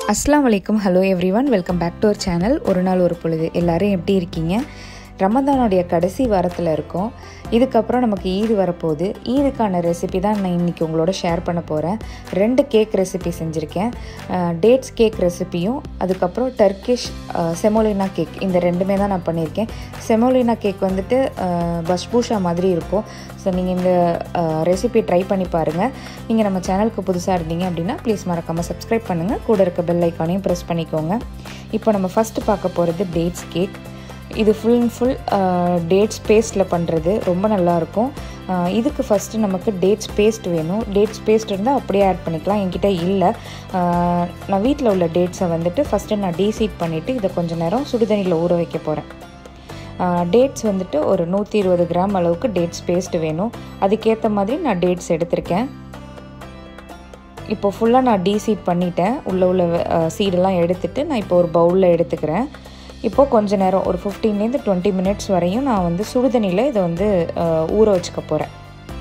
அஸ்லாம் வலைக்கும் hello everyone welcome back to our channel ஒரு நாள் ஒரு பொழுது எல்லாரும் எப்படி இருக்கீங்க ரமதானுடைய கடைசி வாரத்தில் இருக்கோம் இதுக்கப்புறம் நமக்கு ஈது வரப்போகுது ஈதுக்கான ரெசிபி தான் நான் இன்றைக்கி உங்களோட ஷேர் பண்ண போகிறேன் ரெண்டு கேக் ரெசிபி செஞ்சுருக்கேன் டேட்ஸ் கேக் ரெசிபியும் அதுக்கப்புறம் டர்க்கிஷ் செமோலினா கேக் இந்த ரெண்டுமே தான் நான் பண்ணியிருக்கேன் செமோலினா கேக் வந்துட்டு பஷ்பூஷா மாதிரி இருக்கும் ஸோ நீங்கள் இந்த ரெசிபி ட்ரை பண்ணி பாருங்கள் நீங்கள் நம்ம சேனலுக்கு புதுசாக இருந்தீங்க அப்படின்னா ப்ளீஸ் மறக்காமல் சப்ஸ்கிரைப் பண்ணுங்கள் கூட இருக்க பெல் ஐக்கானையும் ப்ரெஸ் பண்ணிக்கோங்க இப்போ நம்ம ஃபஸ்ட்டு பார்க்க போகிறது டேட்ஸ் கேக் இது ஃபுல் அண்ட் ஃபுல் டேட்ஸ் பேஸ்ட்டில் பண்ணுறது ரொம்ப நல்லாயிருக்கும் இதுக்கு ஃபஸ்ட்டு நமக்கு டேட்ஸ் பேஸ்ட் வேணும் டேட்ஸ் பேஸ்ட் இருந்தால் அப்படியே ஆட் பண்ணிக்கலாம் என்கிட்ட இல்லை நான் வீட்டில் உள்ள டேட்ஸை வந்துட்டு ஃபஸ்ட்டு நான் டீசீட் பண்ணிவிட்டு இதை கொஞ்சம் நேரம் சுடுதண்ணியில் ஊற வைக்க போகிறேன் டேட்ஸ் வந்துட்டு ஒரு நூற்றி இருபது கிராம் அளவுக்கு டேட்ஸ் பேஸ்ட் வேணும் அதுக்கேற்ற மாதிரி நான் டேட்ஸ் எடுத்திருக்கேன் இப்போ ஃபுல்லாக நான் டீசீட் பண்ணிட்டேன் உள்ளே உள்ள சீடெல்லாம் எடுத்துகிட்டு நான் இப்போ ஒரு பவுலில் எடுத்துக்கிறேன் இப்போது கொஞ்ச நேரம் ஒரு ஃபிஃப்டீன்லேருந்து டுவெண்ட்டி மினிட்ஸ் வரையும் நான் வந்து சுடுதண்ணியில் இதை வந்து ஊற வச்சுக்க போகிறேன்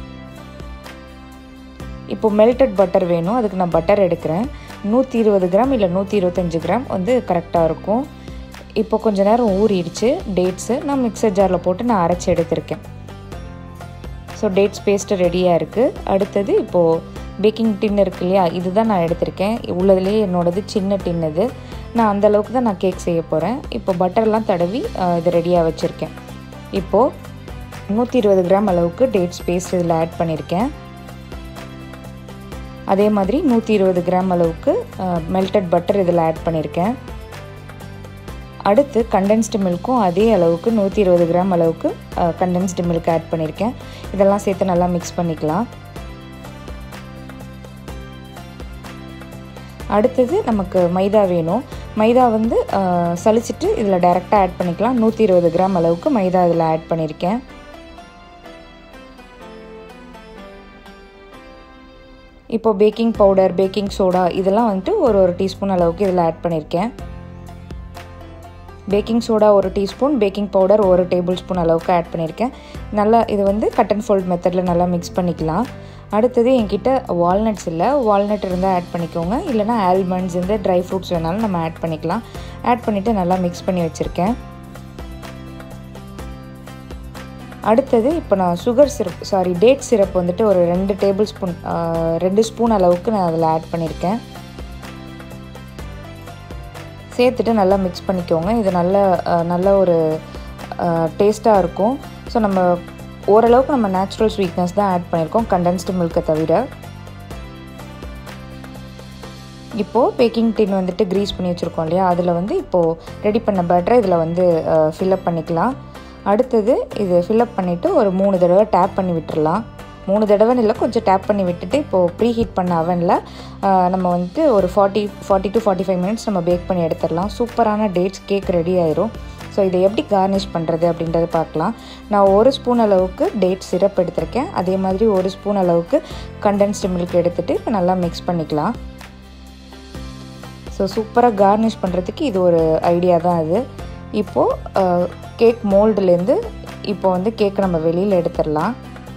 இப்போ மெல்டட் பட்டர் வேணும் அதுக்கு நான் பட்டர் எடுக்கிறேன் நூற்றி இருபது கிராம் இல்லை நூற்றி இருபத்தஞ்சி கிராம் வந்து கரெக்டாக இருக்கும் இப்போ கொஞ்ச நேரம் ஊறிடுச்சு டேட்ஸு நான் மிக்சர் ஜாரில் போட்டு நான் அரைச்சி எடுத்திருக்கேன் ஸோ டேட்ஸ் பேஸ்ட்டு ரெடியாக இருக்குது அடுத்தது இப்போது பேக்கிங் டின் இருக்கு இல்லையா இதுதான் நான் எடுத்திருக்கேன் உள்ளதுலேயே என்னோடது சின்ன டின் இது நான் அந்தளவுக்கு தான் நான் கேக் செய்ய போகிறேன் இப்போ பட்டர்லாம் தடவி இது ரெடியாக வச்சுருக்கேன் இப்போது நூற்றி இருபது கிராம் அளவுக்கு டேட்ஸ் பேஸ்ட் இதில் ஆட் பண்ணியிருக்கேன் அதே மாதிரி நூற்றி இருபது கிராம் அளவுக்கு மெல்டட் பட்டர் இதில் ஆட் பண்ணியிருக்கேன் அடுத்து கண்டென்ஸ்டு மில்க்கும் அதே அளவுக்கு நூற்றி இருபது கிராம் அளவுக்கு கண்டென்ஸ்டு மில்க் ஆட் பண்ணியிருக்கேன் இதெல்லாம் சேர்த்து நல்லா மிக்ஸ் பண்ணிக்கலாம் அடுத்தது நமக்கு மைதா வேணும் மைதா வந்து சளிச்சிட்டு இதில் டைரெக்டாக ஆட் பண்ணிக்கலாம் நூற்றி இருபது கிராம் அளவுக்கு மைதா இதில் ஆட் பண்ணியிருக்கேன் இப்போ பேக்கிங் பவுடர் பேக்கிங் சோடா இதெல்லாம் வந்துட்டு ஒரு ஒரு டீஸ்பூன் அளவுக்கு இதில் ஆட் பண்ணியிருக்கேன் பேக்கிங் சோடா ஒரு டீஸ்பூன் பேக்கிங் பவுடர் ஒரு டேபிள் ஸ்பூன் அளவுக்கு ஆட் பண்ணியிருக்கேன் நல்லா இது வந்து கட் அண்ட் ஃபோல்ட் மெத்தடில் நல்லா மிக்ஸ் பண்ணிக்கலாம் அடுத்தது என்கிட்ட வால்நட்ஸ் இல்லை வால்நட் இருந்தால் ஆட் பண்ணிக்கோங்க இல்லைனா ஆல்மண்ட்ஸ் இந்த ட்ரை ஃப்ரூட்ஸ் வேணாலும் நம்ம ஆட் பண்ணிக்கலாம் ஆட் பண்ணிவிட்டு நல்லா மிக்ஸ் பண்ணி வச்சுருக்கேன் அடுத்தது இப்போ நான் sugar syrup sorry date syrup வந்துட்டு ஒரு ரெண்டு டேபிள் ஸ்பூன் ரெண்டு ஸ்பூன் அளவுக்கு நான் அதில் ஆட் பண்ணியிருக்கேன் சேர்த்துட்டு நல்லா மிக்ஸ் பண்ணிக்கோங்க இது நல்ல நல்ல ஒரு டேஸ்ட்டாக இருக்கும் ஸோ நம்ம ஓரளவுக்கு நம்ம நேச்சுரல் ஸ்வீட்னஸ் தான் ஆட் பண்ணியிருக்கோம் கண்டென்ஸ்டு மில்கை தவிர இப்போது பேக்கிங் டின் வந்துட்டு க்ரீஸ் பண்ணி வச்சுருக்கோம் இல்லையா அதில் வந்து இப்போது ரெடி பண்ண பட்டரை இதில் வந்து ஃபில்அப் பண்ணிக்கலாம் அடுத்தது இது ஃபில்அப் பண்ணிவிட்டு ஒரு மூணு தடவை டேப் பண்ணி விட்டுறலாம் மூணு தடவைன்னு இல்லை கொஞ்சம் டேப் பண்ணி விட்டுட்டு இப்போது ப்ரீ ஹீட் பண்ண அவனில் நம்ம வந்துட்டு ஒரு forty forty to forty five minutes நம்ம பேக் பண்ணி எடுத்துடலாம் சூப்பரான டேட்ஸ் கேக் ரெடி ஆயிரும் ஸோ இதை எப்படி கார்னிஷ் பண்ணுறது அப்படின்றத பார்க்கலாம் நான் ஒரு ஸ்பூன் அளவுக்கு டேட் சிரப் எடுத்திருக்கேன் அதே மாதிரி ஒரு ஸ்பூன் அளவுக்கு கண்டென்ஸ்டு மில்க் எடுத்துகிட்டு இப்போ நல்லா மிக்ஸ் பண்ணிக்கலாம் ஸோ சூப்பராக கார்னிஷ் பண்ணுறதுக்கு இது ஒரு ஐடியா தான் அது இப்போது கேக் மோல்டுலேருந்து இப்போ வந்து கேக் நம்ம வெளியில் எடுத்துடலாம்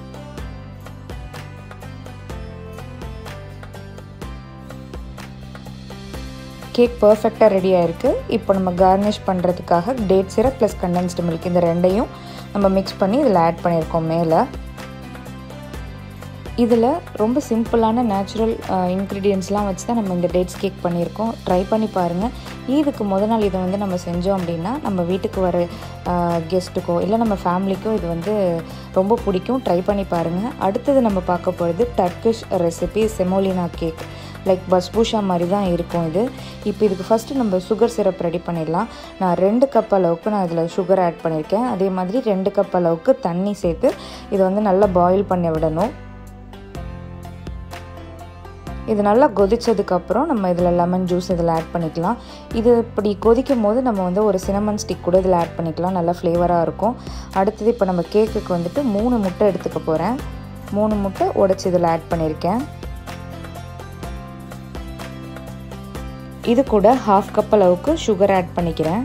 கேக் பர்ஃபெக்டாக ரெடி ஆகிருக்கு இப்போ நம்ம கார்னிஷ் பண்ணுறதுக்காக date syrup plus condensed milk இந்த ரெண்டையும் நம்ம மிக்ஸ் பண்ணி இதில் ஆட் பண்ணியிருக்கோம் மேலே இதில் ரொம்ப சிம்பிளான நேச்சுரல் இன்க்ரீடியன்ஸ்லாம் வச்சு தான் நம்ம இந்த டேட்ஸ் கேக் பண்ணியிருக்கோம் ட்ரை பண்ணி பாருங்கள் ஈதுக்கு முத நாள் இதை வந்து நம்ம செஞ்சோம் அப்படின்னா நம்ம வீட்டுக்கு வர கெஸ்ட்டுக்கோ இல்லை நம்ம ஃபேமிலிக்கோ இது வந்து ரொம்ப பிடிக்கும் ட்ரை பண்ணி பாருங்கள் அடுத்தது நம்ம பார்க்க போகிறது Turkish recipe semolina cake like பஸ்பூஷா மாதிரி தான் இருக்கும் இது இப்போ இதுக்கு ஃபஸ்ட்டு நம்ம சுகர் சிரப் ரெடி பண்ணிடலாம் நான் ரெண்டு கப் அளவுக்கு நான் இதில் சுகர் ஆட் பண்ணியிருக்கேன் அதே மாதிரி ரெண்டு கப் அளவுக்கு தண்ணி சேர்த்து இதை வந்து நல்லா பாயில் பண்ணி விடணும் இது நல்லா கொதித்ததுக்கப்புறம் நம்ம இதில் லெமன் ஜூஸ் இதில் ஆட் பண்ணிக்கலாம் இது இப்படி கொதிக்கும் போது நம்ம வந்து ஒரு சினமன் ஸ்டிக் கூட இதில் ஆட் பண்ணிக்கலாம் நல்லா ஃப்ளேவராக இருக்கும் அடுத்தது இப்போ நம்ம கேக்குக்கு வந்துட்டு மூணு முட்டை எடுத்துக்க போகிறேன் மூணு முட்டை உடச்சி இதில் ஆட் பண்ணியிருக்கேன் இது கூட ஹாஃப் கப் அளவுக்கு சுகர் ஆட் பண்ணிக்கிறேன்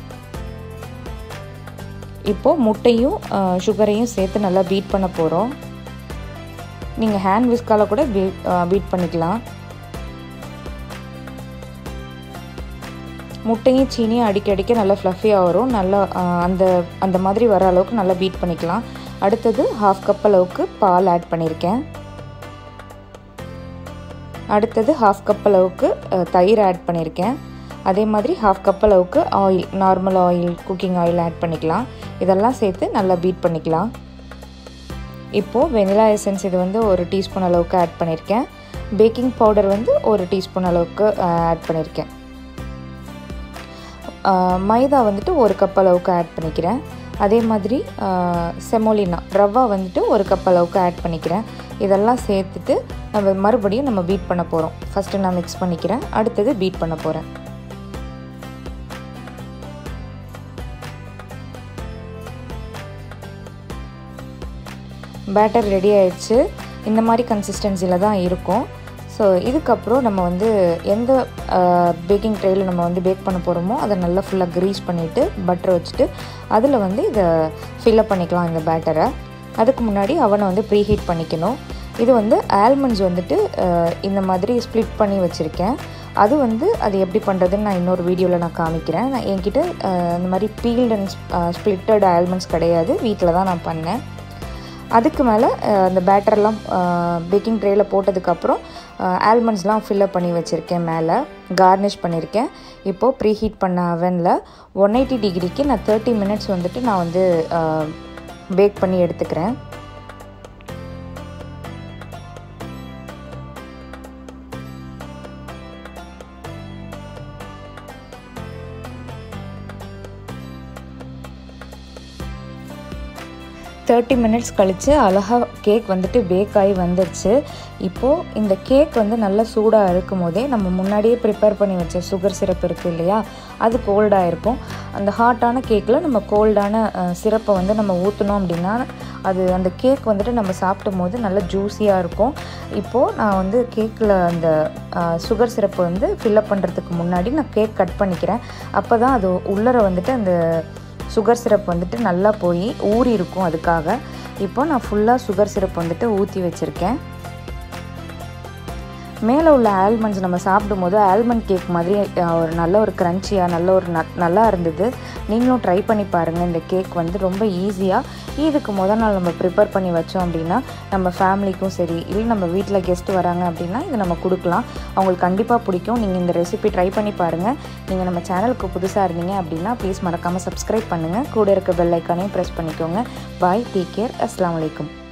இப்போது முட்டையும் சுகரையும் சேர்த்து நல்லா பீட் பண்ண போகிறோம் நீங்கள் ஹேண்ட் விஸ்கால கூட பீட் பீட் பண்ணிக்கலாம் முட்டையும் சீனியும் அடிக்க அடிக்க நல்லா ஃப்ளஃபியாக வரும் நல்லா அந்த அந்த மாதிரி வர அளவுக்கு நல்லா பீட் பண்ணிக்கலாம் அடுத்தது ஹாஃப் கப் அளவுக்கு பால் ஆட் பண்ணியிருக்கேன் அடுத்தது ஹாஃப் கப் அளவுக்கு தயிர் ஆட் பண்ணியிருக்கேன் அதே மாதிரி ஹாஃப் கப் அளவுக்கு oil normal oil cooking oil add பண்ணிக்கலாம் இதெல்லாம் சேர்த்து நல்லா பீட் பண்ணிக்கலாம் இப்போது வெனிலா எசன்ஸ் இது வந்து ஒரு டீஸ்பூன் அளவுக்கு ஆட் பண்ணியிருக்கேன் பேக்கிங் பவுடர் வந்து ஒரு டீஸ்பூன் அளவுக்கு ஆட் பண்ணியிருக்கேன் மைதா வந்துட்டு ஒரு கப் அளவுக்கு ஆட் பண்ணிக்கிறேன் அதே மாதிரி செமோலினா ரவா வந்துட்டு ஒரு கப் அளவுக்கு ஆட் பண்ணிக்கிறேன் இதெல்லாம் சேர்த்துட்டு நம்ம மறுபடியும் நம்ம பீட் பண்ண போகிறோம் ஃபஸ்ட்டு நான் மிக்ஸ் பண்ணிக்கிறேன் அடுத்தது பீட் பண்ண போகிறேன் பேட்டர் ரெடி ஆயிடுச்சு இந்த மாதிரி கன்சிஸ்டன்சியில் தான் இருக்கும் ஸோ இதுக்கப்புறம் நம்ம வந்து எந்த பேக்கிங் ட்ரேயில் நம்ம வந்து பேக் பண்ண போகிறோமோ அதை நல்லா ஃபுல்லாக க்ரீஸ் பண்ணிவிட்டு பட்டர் வச்சுட்டு அதில் வந்து இதை ஃபில்லப் பண்ணிக்கலாம் இந்த பேட்டரை அதுக்கு முன்னாடி அவனை வந்து ப்ரீ ஹீட் பண்ணிக்கணும் இது வந்து ஆல்மண்ட்ஸ் வந்துட்டு இந்த மாதிரி ஸ்ப்ளிட் பண்ணி வச்சுருக்கேன் அது வந்து அது எப்படி பண்ணுறதுன்னு நான் இன்னொரு வீடியோவில் நான் காமிக்கிறேன் நான் என்கிட்ட இந்த மாதிரி பீல்ட் அண்ட் ஸ்ப்ளிட்டட் ஆல்மண்ட்ஸ் கிடையாது வீட்டில் தான் நான் பண்ணேன் அதுக்கு மேலே அந்த பேட்டர்லாம் பேக்கிங் ட்ரேயில் போட்டதுக்கப்புறம் ஆல்மண்ட்ஸ்லாம் ஃபில்லப் பண்ணி வச்சுருக்கேன் மேலே கார்னிஷ் பண்ணியிருக்கேன் இப்போது ப்ரீ ஹீட் பண்ண அவனில் ஒன் எயிட்டி டிகிரிக்கு நான் தேர்ட்டி மினிட்ஸ் வந்துட்டு நான் வந்து பேக் பண்ணி எடுத்துக்கிறேன் தேர்ட்டி மினிட்ஸ் கழித்து அழகாக கேக் வந்துட்டு பேக் ஆகி வந்துடுச்சு இப்போது இந்த கேக் வந்து நல்லா சூடாக இருக்கும் போதே நம்ம முன்னாடியே ப்ரிப்பேர் பண்ணி வச்ச சுகர் சிரப் இருக்குது இல்லையா அது கோல்டாக இருக்கும் அந்த ஹாட்டான கேக்கில் நம்ம கோல்டான சிரப்பை வந்து நம்ம ஊற்றினோம் அப்படின்னா அது அந்த கேக் வந்துட்டு நம்ம சாப்பிடும் போது நல்லா ஜூஸியாக இருக்கும் இப்போது நான் வந்து கேக்கில் அந்த சுகர் சிரப்பை வந்து ஃபில்லப் பண்ணுறதுக்கு முன்னாடி நான் கேக் கட் பண்ணிக்கிறேன் அப்போ தான் அது உள்ளர வந்துட்டு அந்த சுகர் சிரப் வந்துட்டு நல்லா போய் ஊறி இருக்கும் அதுக்காக இப்போ நான் ஃபுல்லாக சுகர் சிரப் வந்துட்டு ஊற்றி வச்சுருக்கேன் மேலே உள்ள ஆல்மண்ட்ஸ் நம்ம சாப்பிடும்போது ஆல்மண்ட் கேக் மாதிரி ஒரு நல்ல ஒரு க்ரன்ச்சியாக நல்ல ஒரு ந நல்லா இருந்தது நீங்களும் ட்ரை பண்ணி பாருங்கள் இந்த கேக் வந்து ரொம்ப ஈஸியாக இதுக்கு முதல் நாள் நம்ம ப்ரிப்பேர் பண்ணி வச்சோம் அப்படின்னா நம்ம ஃபேமிலிக்கும் சரி இல்லை நம்ம வீட்டில் கெஸ்ட் வராங்க அப்படின்னா இதை நம்ம கொடுக்கலாம் அவங்களுக்கு கண்டிப்பாக பிடிக்கும் நீங்கள் இந்த ரெசிபி ட்ரை பண்ணி பாருங்கள் நீங்கள் நம்ம சேனலுக்கு புதுசாக இருந்தீங்க அப்படின்னா ப்ளீஸ் மறக்காமல் சப்ஸ்கிரைப் பண்ணுங்கள் கூட இருக்க பெல் ஐக்கானையும் ப்ரெஸ் பண்ணிக்கோங்க பாய் டேக் கேர் அஸ்லாம் வலைக்கம்